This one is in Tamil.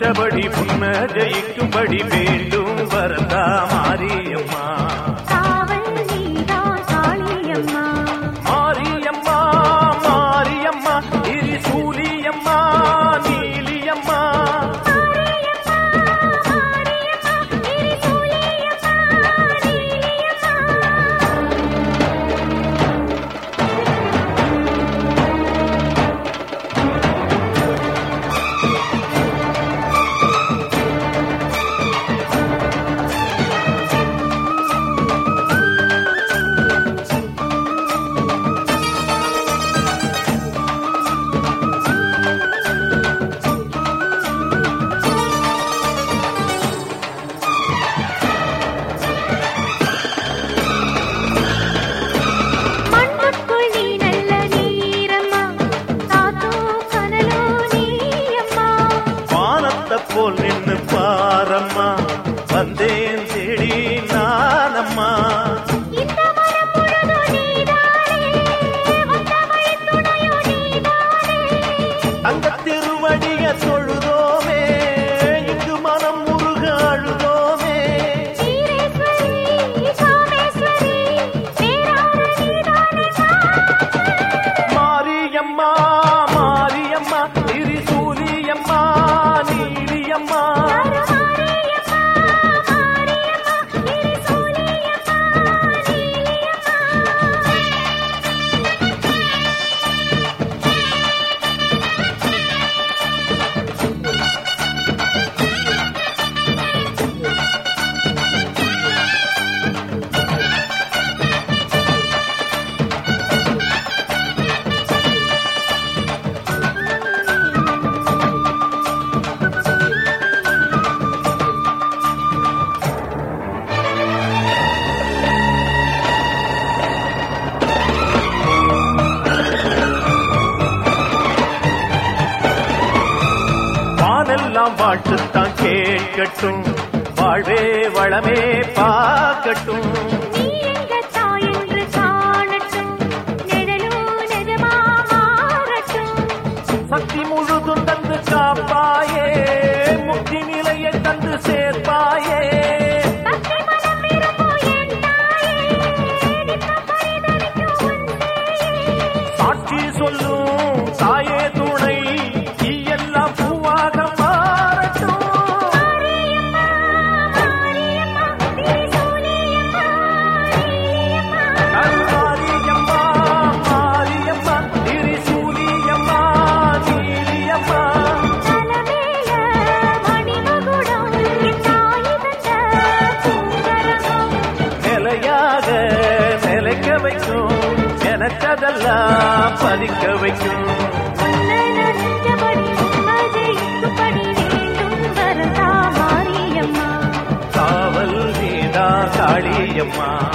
கண்டபடி புன்ன ஜெயிக்கும்படி வேண்டும் வரதா மாரியம்மா காவல் நீதான் காளியம்மா மாரியம்மா மாரியம்மா திரிசூலியம்மா நீலியம்மா மாரியம்மா மாரியம்மா திரிசூலியம்மா நீலியம்மா மண்ணுக்குள் நீ நல்ல நீரம்மா காத்தோ கனலோ நீயம்மா வானத்தை போல் நின்னு பாரம்மா வந்தேன் தேடி நானம்மா இந்த மனம் முழுதும் நீதானே வந்த வழி துணையோ நீதானே அந்த திருவடிய தொழுதோமே இங்கு மனம் முருக அழுதோமே ஈரேஸ்வரி காமேஸ்வரி பேரான நீதானே மாரியம்மா மாரியம்மா திரிசூலியம்மா நீலியம்மா மாரியம்மா மாரியம்மா திரிசூலியம்மா நீலியம்மா வானெல்லாம் வாழ்த்துத்தான் கேட்கட்டும் வாழ்வே வளமே பார்க்கட்டும் நீ எங்க தாய் என்று காணட்டும் நிழலோ நிஜமா மாறட்டும் சக்தி முழுதும் தந்து காப்பாயே முக்தி நிலையை தந்து சேர்ப்பாயே பக்தி மனம் விரும்பும் என் தாயே நித்தம் பரிதவிக்கும் உன் சேயே சாட்சி சொல்லும் தாயே துணை நீ எல்லாம் பூவாக மாறட்டும் மாரியம்மா மாரியம்மா திரிசூலியம்மா நீலியம்மா கருமாரியம்மா மாரியம்மா திரிசூலியம்மா நீலியம்மா தலமேல மணிமகுடம் என் தாய் தந்த பூங்கரகம் நிலையாக நிலைக்க வைக்கும் எனக்கதெல்லாம் பதிக்க வைக்கும் உன்னை நெஞ்சபடி உம்மதிக்கும்படி வேண்டும் வரதா மாரியம்மா காவல் நீதா காளியம்மா